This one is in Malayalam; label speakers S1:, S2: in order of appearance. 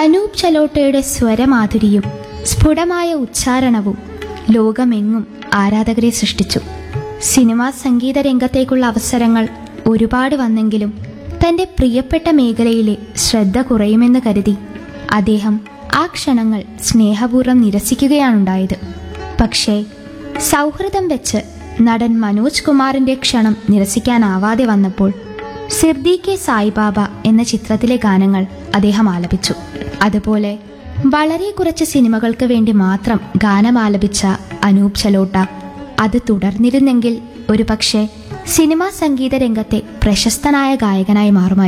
S1: അനൂപ് ചലോട്ടയുടെ സ്വരമാധുരിയും സ്ഫുടമായ ഉച്ചാരണവും ലോകമെങ്ങും ആരാധകരെ സൃഷ്ടിച്ചു സിനിമാ സംഗീത രംഗത്തേക്കുള്ള അവസരങ്ങൾ ഒരുപാട് വന്നെങ്കിലും തന്റെ പ്രിയപ്പെട്ട മേഖലയിലെ ശ്രദ്ധ കുറയുമെന്ന് കരുതി അദ്ദേഹം ആ ക്ഷണങ്ങൾ സ്നേഹപൂർവ്വം നിരസിക്കുകയാണുണ്ടായത് പക്ഷേ സൗഹൃദം വെച്ച് നടൻ മനോജ് കുമാറിന്റെ ക്ഷണം നിരസിക്കാനാവാതെ വന്നപ്പോൾ സിർദി കെ സായിബാബ എന്ന ചിത്രത്തിലെ ഗാനങ്ങൾ അദ്ദേഹം ആലപിച്ചു അതുപോലെ വളരെ കുറച്ച് സിനിമകൾക്ക് വേണ്ടി മാത്രം ഗാനം ആലപിച്ച അനൂപ് ചലോട്ട അത് തുടർന്നിരുന്നെങ്കിൽ ഒരുപക്ഷെ സിനിമാ സംഗീത രംഗത്തെ പ്രശസ്തനായ ഗായകനായി മാറുമായിരുന്നു